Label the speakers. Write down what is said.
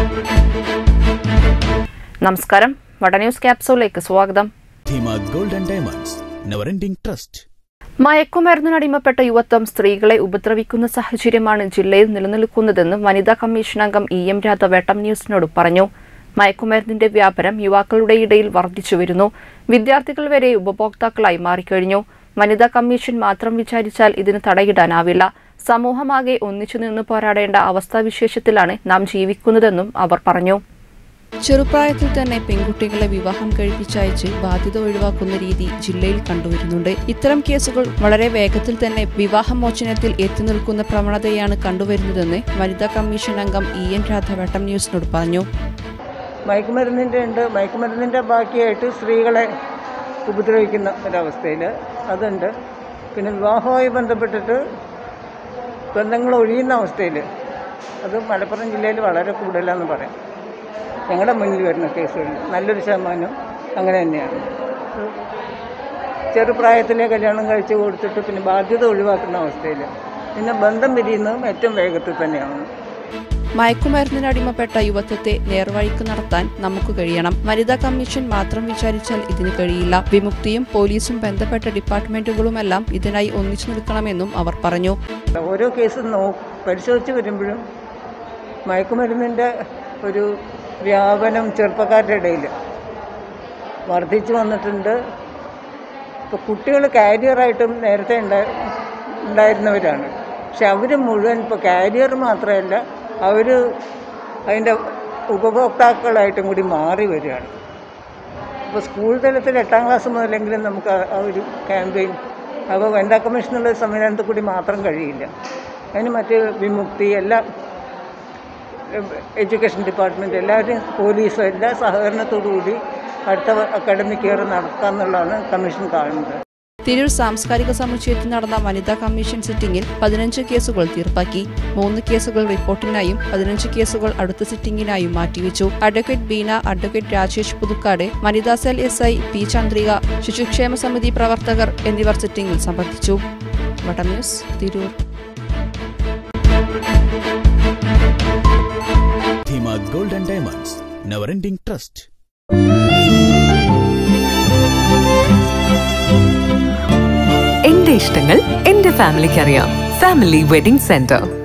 Speaker 1: നമസ്കാരം വട ന്യൂസ് ക്യാപ്സൂളിലേക്ക് സ്വാഗതം
Speaker 2: Dheema gold and diamonds never ending trust
Speaker 1: മയക്കുമരുന്നിനടിമപ്പെട്ട യുവത്വം സ്ത്രീകളെ ഉപദ്രവിക്കുന്ന സാഹചര്യമാണ് ജില്ലയിൽ നിലനിൽക്കുന്നതെന്ന് വനിതാ കമ്മീഷൻ അംഗം ഇ എം രാധ വെട്ടം ന്യൂസിനോട് പറഞ്ഞു മയക്കുമരുന്നിന്റെ വ്യാപനം യുവാക്കളുടെ ഇടയിൽ വർദ്ധിച്ചുവരുന്നു വിദ്യാർത്ഥികൾ വരെ ഉപഭോക്താക്കളായി മാറിക്കഴിഞ്ഞു വനിതാ കമ്മീഷൻ മാത്രം വിചാരിച്ചാൽ ഇതിന് തടയിടാനാവില്ല സമൂഹമാകെ ഒന്നിച്ചു നിന്ന് പോരാടേണ്ട അവസ്ഥാവിശേഷത്തിലാണ് നാം ജീവിക്കുന്നതെന്നും അവർ പറഞ്ഞു
Speaker 3: ചെറുപ്രായത്തിൽ തന്നെ പെൺകുട്ടികളെ വിവാഹം കഴിപ്പിച്ചയച്ച് ബാധ്യത ഒഴിവാക്കുന്ന രീതി ജില്ലയിൽ കണ്ടുവരുന്നുണ്ട് ഇത്തരം കേസുകൾ വളരെ വേഗത്തിൽ തന്നെ വിവാഹമോചനത്തിൽ എത്തി നിൽക്കുന്ന പ്രവണതയാണ് കണ്ടുവരുന്നതെന്ന് വനിതാ കമ്മീഷൻ അംഗം ഇ എൻ രാധ വെട്ടം ന്യൂസിനോട് പറഞ്ഞു
Speaker 4: മയക്കുമരുന്നിൻ്റെ ഉണ്ട് മയക്കുമരുന്നിൻ്റെ ബാക്കിയായിട്ട് സ്ത്രീകളെ ഉപദ്രവിക്കുന്ന ഒരവസ്ഥയിൽ അതുണ്ട് പിന്നെ വിവാഹവുമായി ബന്ധപ്പെട്ടിട്ട് ബന്ധങ്ങൾ ഒഴിയുന്ന അവസ്ഥയിൽ അത് മലപ്പുറം ജില്ലയിൽ വളരെ കൂടുതലാണെന്ന് പറയാം ഞങ്ങളുടെ മുന്നിൽ വരുന്ന കേസുകളിൽ നല്ലൊരു ശതമാനം അങ്ങനെ തന്നെയാണ് ചെറുപ്രായത്തിലെ കല്യാണം കഴിച്ച് കൊടുത്തിട്ട് പിന്നെ ബാധ്യത ഒഴിവാക്കുന്ന അവസ്ഥയിൽ പിന്നെ ബന്ധം പിരിയുന്നതും ഏറ്റവും വേഗത്തിൽ തന്നെയാണ്
Speaker 3: മയക്കുമരുന്നിനടിമപ്പെട്ട യുവത്വത്തെ നേർവഴിക്ക് നടത്താൻ നമുക്ക് കഴിയണം വനിതാ കമ്മീഷൻ മാത്രം വിചാരിച്ചാൽ ഇതിന് കഴിയില്ല വിമുക്തിയും പോലീസും ബന്ധപ്പെട്ട ഡിപ്പാർട്ട്മെന്റുകളുമെല്ലാം ഇതിനായി ഒന്നിച്ചു നിൽക്കണമെന്നും അവർ പറഞ്ഞു
Speaker 4: ഓരോ കേസ് നോ പരിശോധിച്ച് വരുമ്പോഴും മയക്കുമരുന്നിൻ്റെ ഒരു വ്യാപനം ചെറുപ്പക്കാരുടെ ഇടയിൽ വർദ്ധിച്ചു വന്നിട്ടുണ്ട് ഇപ്പോൾ കുട്ടികൾ കാരിയറായിട്ടും നേരത്തെ ഉണ്ടാ ഉണ്ടായിരുന്നവരാണ് പക്ഷെ അവർ മുഴുവൻ ഇപ്പോൾ കാരിയർ മാത്രമല്ല അവർ അതിൻ്റെ ഉപഭോക്താക്കളായിട്ടും കൂടി മാറി വരികയാണ് ഇപ്പോൾ സ്കൂൾ തലത്തിൽ എട്ടാം ക്ലാസ് മുതലെങ്കിലും നമുക്ക് ആ- ആ ഒരു ക്യാമ്പയിൻ അപ്പോൾ വനിതാ കമ്മീഷനുള്ള സംവിധാനത്തിൽ കൂടി മാത്രം കഴിയില്ല അതിന് മറ്റ് വിമുക്തി എല്ലാം എഡ്യൂക്കേഷൻ ഡിപ്പാർട്ട്മെൻറ്റ് എല്ലാവരും പോലീസ് എല്ലാ സഹകരണത്തോടു കൂടി അടുത്ത അക്കാഡമിക് ഇയർ നടത്താമെന്നുള്ളതാണ് കമ്മീഷൻ കാണുന്നത്
Speaker 3: തിരൂർ സാംസ്കാരിക സമുച്ചയത്തിൽ നടന്ന വനിതാ കമ്മീഷൻ സിറ്റിംഗിൽ പതിനഞ്ച് കേസുകൾ തീർപ്പാക്കി മൂന്ന് കേസുകൾ റിപ്പോർട്ടിനായും പതിനഞ്ച് കേസുകൾ അടുത്ത സിറ്റിംഗിനായും മാറ്റിവെച്ചു അഡ്വക്കേറ്റ് ബീന അഡ്വക്കേറ്റ് രാജേഷ് പുതുക്കാട് വനിതാ cell S I P Chandrika ശിശുക്ഷേമ സമിതി പ്രവർത്തകർ എന്നിവർ സിറ്റിംഗിൽ സംബന്ധിച്ചു വടം news Tirur
Speaker 2: Dheema gold and diamonds never ending trust
Speaker 5: എന്റെ ഇഷ്ടങ്ങൾ എന്റെ ഫാമിലിക്ക് അറിയാം ഫാമിലി വെഡിംഗ് സെന്റർ